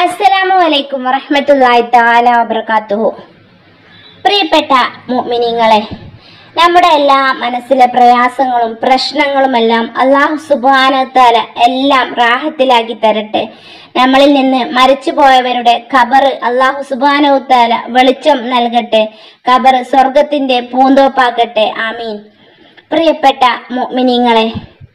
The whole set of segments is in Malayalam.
അസ്സലാമു അലൈക്കും വറഹ്മത്തുള്ളാഹി തആല വബറകാതുഹു പ്രിയപ്പെട്ട മുഅ്മിനീങ്ങളെ നമ്മുടെ എല്ലാ മനസ്സിലെ പ്രയാസങ്ങളും പ്രശ്നങ്ങളുമെല്ലാം അള്ളാഹു സുബാനത്താല എല്ലാം റാഹത്തിലാക്കി തരട്ടെ നമ്മളിൽ നിന്ന് മരിച്ചു പോയവരുടെ ഖബർ അള്ളാഹു സുബാനവുത്താല വെളിച്ചം നൽകട്ടെ ഖബർ സ്വർഗത്തിന്റെ പൂന്തോപ്പാക്കട്ടെ ആമീൻ പ്രിയപ്പെട്ട മുഅ്മിനീങ്ങളെ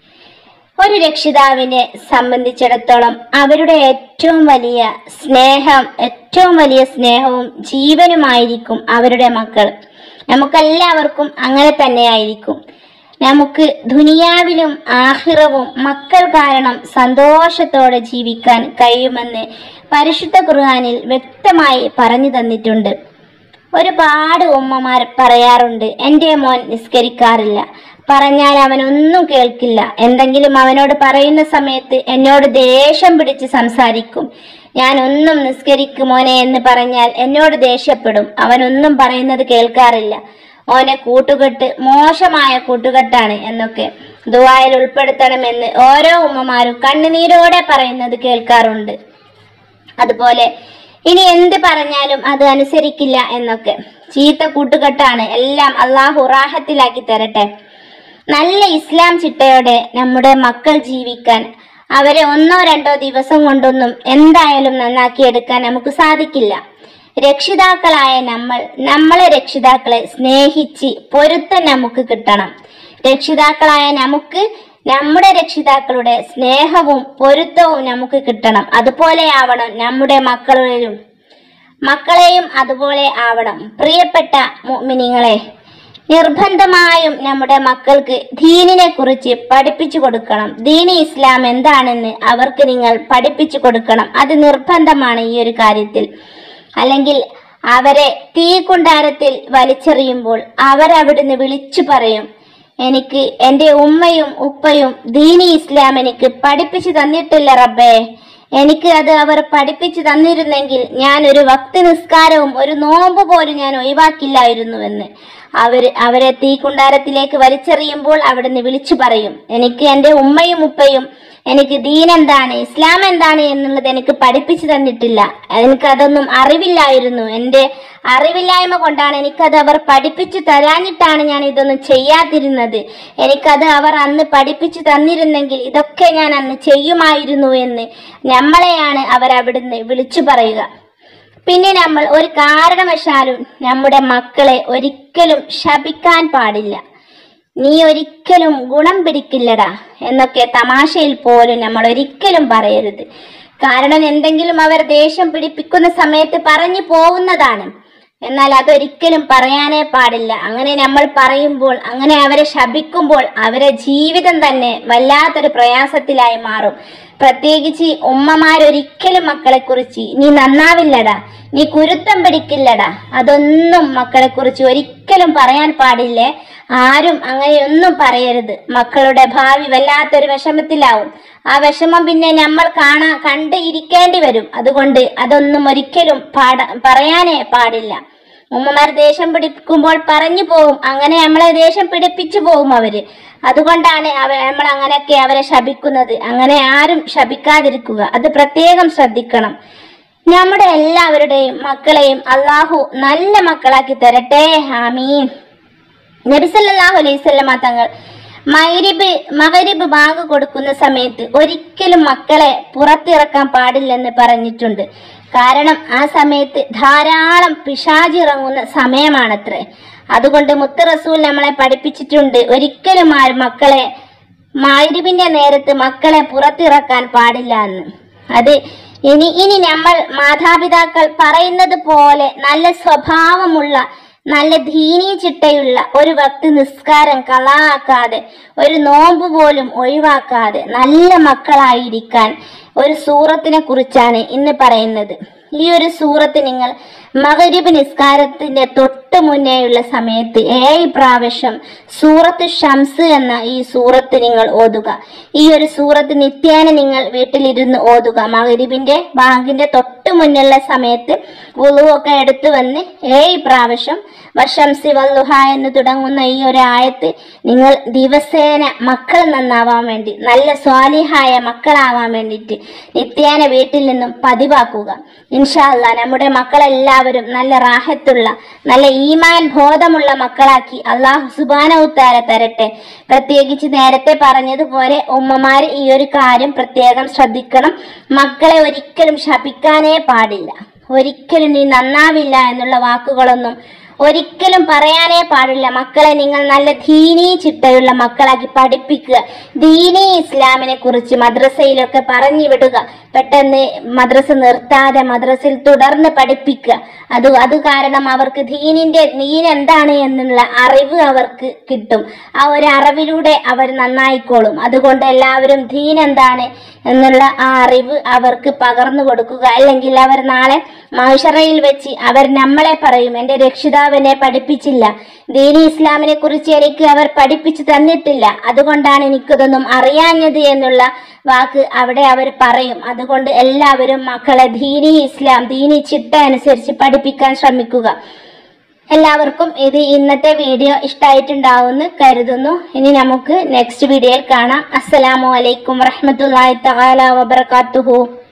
ഒരു രക്ഷിതാവിനെ സംബന്ധിച്ചിടത്തോളം അവരുടെ ഏറ്റവും വലിയ സ്നേഹം ഏറ്റവും വലിയ സ്നേഹവും ജീവനുമായിരിക്കും അവരുടെ മക്കൾ നമുക്കെല്ലാവർക്കും അങ്ങനെ തന്നെയായിരിക്കും നമുക്ക് ദുനിയാവിലും ആഹിറവും മക്കൾ കാരണം സന്തോഷത്തോടെ ജീവിക്കാൻ കഴിയുമെന്ന് പരിശുദ്ധ ഖുർആനിൽ വ്യക്തമായി പറഞ്ഞു തന്നിട്ടുണ്ട് ഒരുപാട് ഉമ്മമാർ പറയാറുണ്ട് എൻ്റെ മോൻ നിസ്കരിക്കാറില്ല പറഞ്ഞാൽ അവനൊന്നും കേൾക്കില്ല എന്തെങ്കിലും അവനോട് പറയുന്ന സമയത്ത് എന്നോട് ദേഷ്യം പിടിച്ച് സംസാരിക്കും ഞാൻ ഒന്നും നിസ്കരിക്കും മോനെ എന്ന് പറഞ്ഞാൽ എന്നോട് ദേഷ്യപ്പെടും അവനൊന്നും പറയുന്നത് കേൾക്കാറില്ല ഓനെ കൂട്ടുകെട്ട് മോശമായ കൂട്ടുകെട്ടാണ് എന്നൊക്കെ ദുബായിൽ ഉൾപ്പെടുത്തണമെന്ന് ഓരോ ഉമ്മമാരും കണ്ണുനീരോടെ പറയുന്നത് കേൾക്കാറുണ്ട് അതുപോലെ ഇനി എന്ത് പറഞ്ഞാലും അത് അനുസരിക്കില്ല എന്നൊക്കെ ചീത്ത കൂട്ടുകെട്ടാണ് എല്ലാം അള്ളാഹു റാഹത്തിലാക്കി തരട്ടെ നല്ല ഇസ്ലാം ചിട്ടയോടെ നമ്മുടെ മക്കൾ ജീവിക്കാൻ അവരെ ഒന്നോ രണ്ടോ ദിവസം കൊണ്ടൊന്നും എന്തായാലും നന്നാക്കിയെടുക്കാൻ നമുക്ക് സാധിക്കില്ല രക്ഷിതാക്കളായ നമ്മൾ നമ്മളെ രക്ഷിതാക്കളെ സ്നേഹിച്ച് പൊരുത്തം നമുക്ക് കിട്ടണം രക്ഷിതാക്കളായ നമുക്ക് നമ്മുടെ രക്ഷിതാക്കളുടെ സ്നേഹവും പൊരുത്തവും നമുക്ക് കിട്ടണം അതുപോലെയാവണം നമ്മുടെ മക്കളിലും മക്കളെയും അതുപോലെ ആവണം പ്രിയപ്പെട്ട മുഅ്മിനീങ്ങളെ നിർബന്ധമായും നമ്മുടെ മക്കൾക്ക് ദീനിനെ കുറിച്ച് പഠിപ്പിച്ചു കൊടുക്കണം ദീനി ഇസ്ലാം എന്താണെന്ന് അവർക്ക് നിങ്ങൾ പഠിപ്പിച്ചു കൊടുക്കണം അത് നിർബന്ധമാണ് ഈ ഒരു കാര്യത്തിൽ അല്ലെങ്കിൽ അവരെ തീക്കുണ്ടാരത്തിൽ വലിച്ചെറിയുമ്പോൾ അവരവിടുന്ന് വിളിച്ചു പറയും എനിക്ക് എൻ്റെ ഉമ്മയും ഉപ്പയും ദീനി ഇസ്ലാം എനിക്ക് പഠിപ്പിച്ചു തന്നിട്ടില്ല റബ്ബേ എനിക്ക് അത് അവർ പഠിപ്പിച്ചു തന്നിരുന്നെങ്കിൽ ഞാൻ ഒരു ഭക്തി നിസ്കാരവും ഒരു നോമ്പ് പോലും ഞാൻ ഒഴിവാക്കില്ലായിരുന്നുവെന്ന് അവര് അവരെ തീക്കുണ്ടാരത്തിലേക്ക് വലിച്ചെറിയുമ്പോൾ അവിടുന്ന് വിളിച്ചു പറയും എനിക്ക് എൻ്റെ ഉമ്മയും ഉപ്പയും എനിക്ക് ദീൻ എന്താണ് ഇസ്ലാം എന്താണ് എന്നുള്ളത് എനിക്ക് പഠിപ്പിച്ചു തന്നിട്ടില്ല എനിക്കതൊന്നും അറിവില്ലായിരുന്നു എൻ്റെ അറിവില്ലായ്മ കൊണ്ടാണ് എനിക്കത് അവർ പഠിപ്പിച്ചു തരാഞ്ഞിട്ടാണ് ഞാൻ ഇതൊന്നും ചെയ്യാതിരുന്നത് എനിക്കത് അവർ അന്ന് പഠിപ്പിച്ചു തന്നിരുന്നെങ്കിൽ ഇതൊക്കെ ഞാൻ അന്ന് ചെയ്യുമായിരുന്നു എന്ന് നമ്മളെയാണ് അവർ അവിടുന്ന് വിളിച്ചു പറയുക പിന്നെ നമ്മൾ ഒരു കാരണവശാലും നമ്മുടെ മക്കളെ ഒരിക്കലും ശപിക്കാൻ പാടില്ല നീ ഒരിക്കലും ഗുണം പിടിക്കില്ലടാ എന്നൊക്കെ തമാശയിൽ പോലും നമ്മൾ ഒരിക്കലും പറയരുത് കാരണം എന്തെങ്കിലും അവർ ദേഷ്യം പിടിപ്പിക്കുന്ന സമയത്ത് പറഞ്ഞു പോകുന്നതാണ് എന്നാൽ അതൊരിക്കലും പറയാനേ പാടില്ല അങ്ങനെ നമ്മൾ പറയുമ്പോൾ അങ്ങനെ അവരെ ശപിക്കുമ്പോൾ അവരെ ജീവിതം തന്നെ വല്ലാത്തൊരു പ്രയാസത്തിലായി മാറും പ്രത്യേകിച്ച് ഉമ്മമാരൊരിക്കലും മക്കളെ കുറിച്ച് നീ നന്നാവില്ലടാ നീ കുരുത്തം പിടിക്കില്ലടാ അതൊന്നും മക്കളെ കുറിച്ച് ഒരിക്കലും പറയാൻ പാടില്ലേ ആരും അങ്ങനെയൊന്നും പറയരുത് മക്കളുടെ ഭാവി വല്ലാത്തൊരു വിഷമത്തിലാവും ആ വിഷമം പിന്നെ നമ്മൾ കാണാ കണ്ട് ഇരിക്കേണ്ടി വരും അതുകൊണ്ട് അതൊന്നും ഒരിക്കലും പാട പറയാനേ പാടില്ല ഉമ്മമാർ ദേഷ്യം പിടിക്കുമ്പോൾ പറഞ്ഞു പോകും അങ്ങനെ നമ്മളെ ദേഷ്യം പിടിപ്പിച്ചു പോകും അവര് അതുകൊണ്ടാണ് അവ നമ്മൾ അങ്ങനെയൊക്കെ അവരെ ശപിക്കുന്നത് അങ്ങനെ ആരും ശപിക്കാതിരിക്കുക അത് പ്രത്യേകം ശ്രദ്ധിക്കണം നമ്മുടെ എല്ലാവരുടെയും മക്കളെയും അള്ളാഹു നല്ല മക്കളാക്കി തരട്ടെ ആമീൻ നബിസല്ലാഹു അലൈവല്ലമ തങ്ങൾ മൈരിബ് മകരിബ് ബാങ്ക് കൊടുക്കുന്ന സമയത്ത് ഒരിക്കലും മക്കളെ പുറത്തിറക്കാൻ പാടില്ലെന്ന് പറഞ്ഞിട്ടുണ്ട് കാരണം ആ സമയത്ത് ധാരാളം പിശാചിറങ്ങുന്ന സമയമാണത്രേ അതുകൊണ്ട് മുത്ത് റസൂൽ നമ്മളെ പഠിപ്പിച്ചിട്ടുണ്ട് ഒരിക്കലും ആ മക്കളെ മൈരിബിന്റെ നേരത്ത് മക്കളെ പുറത്തിറക്കാൻ പാടില്ല എന്ന് അത് ഇനി ഇനി നമ്മൾ മാതാപിതാക്കൾ പറയുന്നത് പോലെ നല്ല സ്വഭാവമുള്ള നല്ല ധീനി ചിട്ടയുള്ള ഒരു ഭക്തി നിസ്കാരം കളാക്കാതെ ഒരു നോമ്പ് പോലും ഒഴിവാക്കാതെ നല്ല മക്കളായിരിക്കാൻ ഒരു സൂറത്തിനെ കുറിച്ചാണ് ഇന്ന് പറയുന്നത് ഈ ഒരു സൂറത്ത് നിങ്ങൾ മകരിബ് നിസ്കാരത്തിന്റെ തൊട്ട് മുന്നേയുള്ള സമയത്ത് ഏഴ് പ്രാവശ്യം സൂറത്ത് ഷംസ് എന്ന ഈ സൂറത്ത് നിങ്ങൾ ഓതുക ഈ ഒരു സൂറത്ത് നിത്യേന നിങ്ങൾ വീട്ടിലിരുന്ന് ഓതുക മകരിബിന്റെ ബാങ്കിന്റെ തൊട്ട് മുന്നുള്ള സമയത്ത് ഉളുവൊക്കെ എടുത്തു വന്ന് ഏഴ് പ്രാവശ്യം വശംസി വല്ലുഹ എന്ന് തുടങ്ങുന്ന ഈ ഒരു ആയത്ത് നിങ്ങൾ ദിവസേന മക്കൾ നന്നാവാൻ വേണ്ടി നല്ല സ്വാലിഹായ മക്കളാവാൻ വേണ്ടിയിട്ട് നിത്യേന വീട്ടിൽ നിന്നും പതിവാക്കുക ഇൻഷാല്ല നമ്മുടെ മക്കളെല്ലാവരും നല്ല റാഹത്തുള്ള നല്ല ഈമാൻ ബോധമുള്ള മക്കളാക്കി അള്ളാഹു സുബാനവുത്താര തരട്ടെ പ്രത്യേകിച്ച് നേരത്തെ പറഞ്ഞതുപോലെ ഉമ്മമാര് ഈ ഒരു കാര്യം പ്രത്യേകം ശ്രദ്ധിക്കണം മക്കളെ ഒരിക്കലും ശപിക്കാനേ പാടില്ല ഒരിക്കലും നീ നന്നാവില്ല എന്നുള്ള വാക്കുകളൊന്നും ഒരിക്കലും പറയാനേ പാടില്ല മക്കളെ നിങ്ങൾ നല്ല ദീനീ ചിട്ടയുള്ള മക്കളാക്കി പഠിപ്പിക്കുക ദീനീ ഇസ്ലാമിനെ കുറിച്ച് മദ്രസയിലൊക്കെ പറഞ്ഞു വിടുക പെട്ടെന്ന് മദ്രസ നിർത്താതെ മദ്രസയിൽ തുടർന്ന് പഠിപ്പിക്കുക അത് അത് കാരണം അവർക്ക് ദീനിന്റെ ദീൻ എന്താണ് എന്നുള്ള അറിവ് അവർക്ക് കിട്ടും ആ ഒരു അറിവിലൂടെ അവർ നന്നായിക്കോളും അതുകൊണ്ട് എല്ലാവരും ദീൻ എന്താണ് എന്നുള്ള ആ അറിവ് അവർക്ക് പകർന്നു കൊടുക്കുക അല്ലെങ്കിൽ അവർ നാളെ മാഷറയിൽ വെച്ച് അവർ നമ്മളെ പറയും എൻ്റെ രക്ഷിതാവ് എന്നെ പഠിപ്പിച്ചില്ല ദീനി ഇസ്ലാമിനെ കുറിച്ച് എനിക്ക് അവർ പഠിപ്പിച്ചു തന്നിട്ടില്ല അതുകൊണ്ടാണ് എനിക്കിതൊന്നും അറിയാഞ്ഞത് എന്നുള്ള വാക്ക് അവിടെ അവർ പറയും അതുകൊണ്ട് എല്ലാവരും മക്കളെ ദീനി ഇസ്ലാം ദീനി ചിട്ട അനുസരിച്ച് പഠിപ്പിക്കാൻ ശ്രമിക്കുക എല്ലാവർക്കും ഇത് ഇന്നത്തെ വീഡിയോ ഇഷ്ടമായിട്ടുണ്ടാവുമെന്ന് കരുതുന്നു ഇനി നമുക്ക് നെക്സ്റ്റ് വീഡിയോയിൽ കാണാം അസ്സലാമു അലൈക്കും വറഹ്മത്തുള്ളാഹി തആല വബറകാതുഹു